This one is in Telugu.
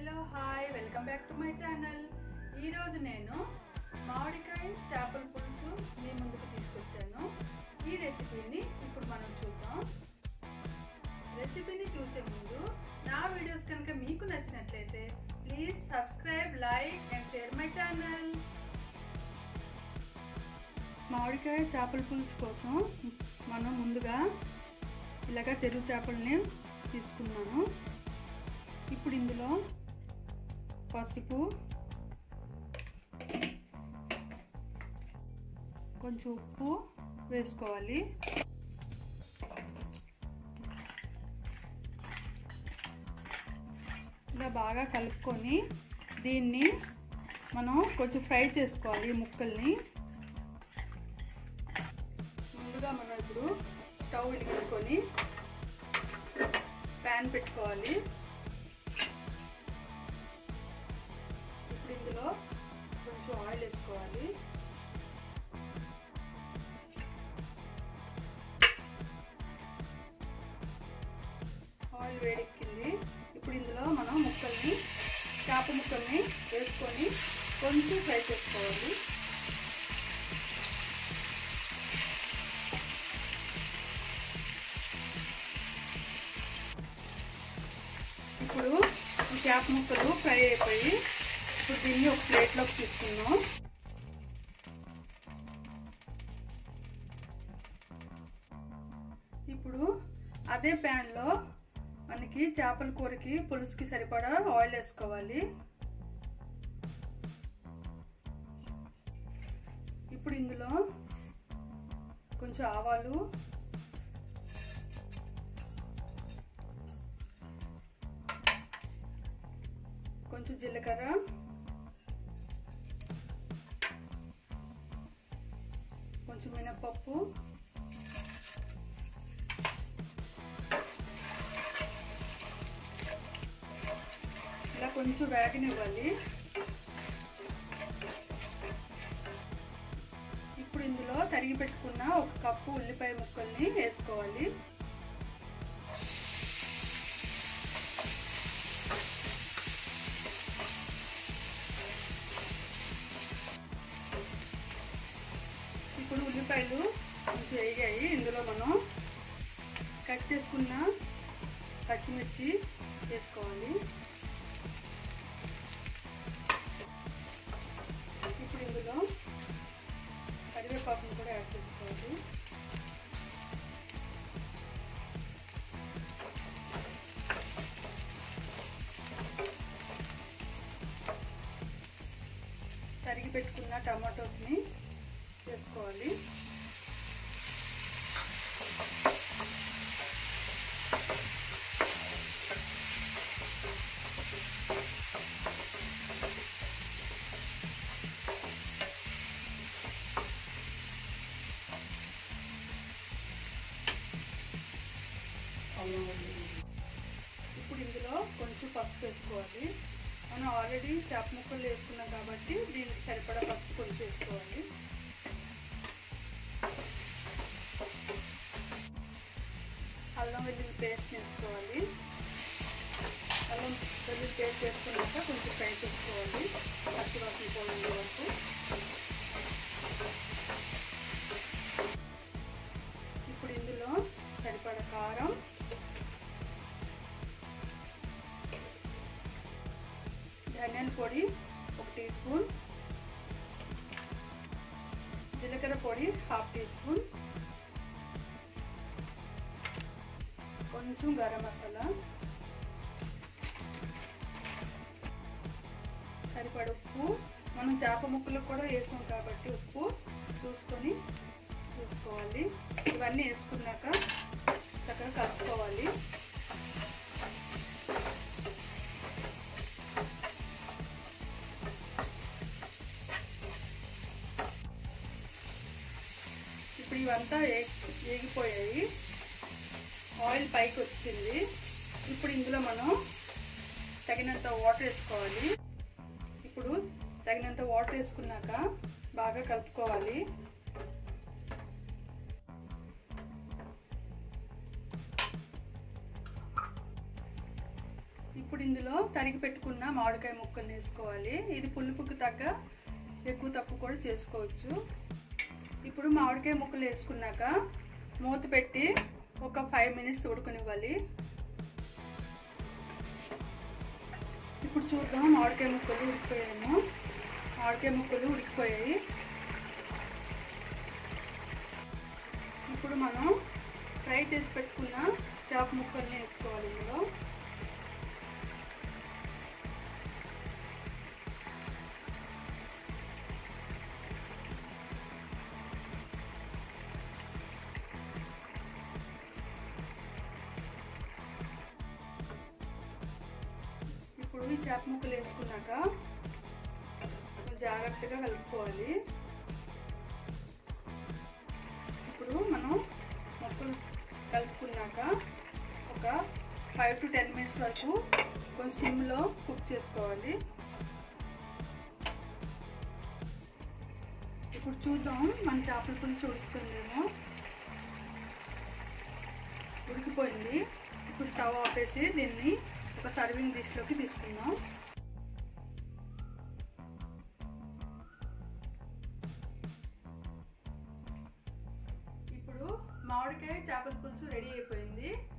hello hi welcome back to my channel ఈరోజు నేను మామిడికాయ చేపల పులుసు మీ ముందుకు తీసుకొచ్చాను ఈ రెసిపీని ఇప్పుడు మనం చూద్దాం రెసిపీని చూసే ముందు నా వీడియోస్ కనుక మీకు నచ్చినట్లయితే please subscribe like and share my channel మామిడికాయ చేపల పులుసు కోసం మనం ముందుగా ఇలాగ చెరువు చేపల్ని తీసుకున్నాను ఇప్పుడు ఇందులో పసుపు కొంచెం ఉప్పు వేసుకోవాలి ఇలా బాగా కలుపుకొని దీన్ని మనం కొంచెం ఫ్రై చేసుకోవాలి ఈ ముక్కల్ని ముందుగా మనం ఇప్పుడు స్టవ్ వెలిగించుకొని ప్యాన్ పెట్టుకోవాలి ఇప్పుడు ఇందులో కొంచెం ఆయిల్ వేసుకోవాలి ఆయిల్ వేడెక్కింది ఇప్పుడు ఇందులో మనం ముక్కల్ని చేప ముక్కల్ని వేసుకొని కొంచెం ఫ్రై చేసుకోవాలి ఇప్పుడు ఈ చేప ముక్కలు ఫ్రై అయిపోయి ఇప్పుడు దీన్ని ఒక ప్లేట్లోకి తీసుకుందాం ఇప్పుడు అదే ప్యాన్లో మనకి చేపల కూరకి పులుసుకి సరిపడా ఆయిల్ వేసుకోవాలి ఇప్పుడు ఇందులో కొంచెం ఆవాలు కొంచెం జీలకర్ర కొంచెం మినపప్పు ఇలా కొంచెం వేగనివ్వాలి ఇప్పుడు ఇందులో తరిగి పెట్టుకున్న ఒక కప్పు ఉల్లిపాయ ముక్కల్ని వేసుకోవాలి ఇప్పుడు ఉల్లిపాయలు కొంచెం వేగాయి ఇందులో మనం కట్ చేసుకున్న పచ్చిమిర్చి వేసుకోవాలి ఇప్పుడు ఇందులో కరివేపాకును కూడా యాడ్ చేసుకోవాలి తరిగి పెట్టుకున్న టమాటోస్ని వేసుకోవాలి ఇప్పుడు ఇందులో కొంచెం పసుపు వేసుకోవాలి మనం ఆల్రెడీ చేప ముక్కలు వేసుకున్నాం కాబట్టి దీనికి సరిపడా పసుపు కొంచెం వేసుకోవాలి అల్లం వెల్లుల్లి పేస్ట్ వేసుకోవాలి అల్లం వెల్లుల్లి పేస్ట్ వేసుకున్నాక కొంచెం ఫ్రై చేసుకోవాలి పచ్చివాసన పోయిన వరకు ఇప్పుడు ఇందులో సరిపడ కారం ధనియాల పొడి ఒక టీ స్పూన్ జీలకర్ర పొడి హాఫ్ టీ స్పూన్ కొంచెం గరం మసాలా సరిపడ ఉప్పు మనం చేప ముక్కలకు కూడా వేసాం కాబట్టి ఉప్పు చూసుకొని చూసుకోవాలి ఇవన్నీ వేసుకున్నాక చక్కగా కలుపుకోవాలి ఇప్పుడు ఇవంతా ఏగిపోయాయి ఆయిల్ పైకి వచ్చింది ఇప్పుడు ఇందులో మనం తగినంత వాటర్ వేసుకోవాలి ఇప్పుడు తగినంత వాటర్ వేసుకున్నాక బాగా కలుపుకోవాలి ఇప్పుడు ఇందులో తరిగి పెట్టుకున్న మామిడికాయ ముక్కలు వేసుకోవాలి ఇది పులుపుకి తగ్గ ఎక్కువ తక్కువ కూడా చేసుకోవచ్చు ఇప్పుడు మామిడికాయ ముక్కలు వేసుకున్నాక మూత పెట్టి ఒక ఫైవ్ మినిట్స్ ఉడకనివ్వాలి ఇప్పుడు చూద్దాం మామిడికాయ ముక్కలు ఉడికిపోయాము మామిడికాయ ముక్కలు ఉడికిపోయాయి ఇప్పుడు మనం ఫ్రై చేసి పెట్టుకున్న చేప ముక్కల్ని వేసుకోవాలి ఇందులో ఇప్పుడు ఈ చేప ముక్కలు వేసుకున్నాక కొంచెం జాగ్రత్తగా కలుపుకోవాలి ఇప్పుడు మనం ముక్కలు కలుపుకున్నాక ఒక ఫైవ్ టు టెన్ మినిట్స్ వరకు కొంచెం సిమ్లో కుక్ చేసుకోవాలి ఇప్పుడు చూద్దాం మన చేపల పులుసు ఉడుకుతుందేమో ఉడికిపోయింది ఇప్పుడు స్టవ్ ఆపేసి దీన్ని ఒక సర్వింగ్ డిష్లోకి తీసుకుందాం ఇప్పుడు మామిడికాయ చేపల పులుసు రెడీ అయిపోయింది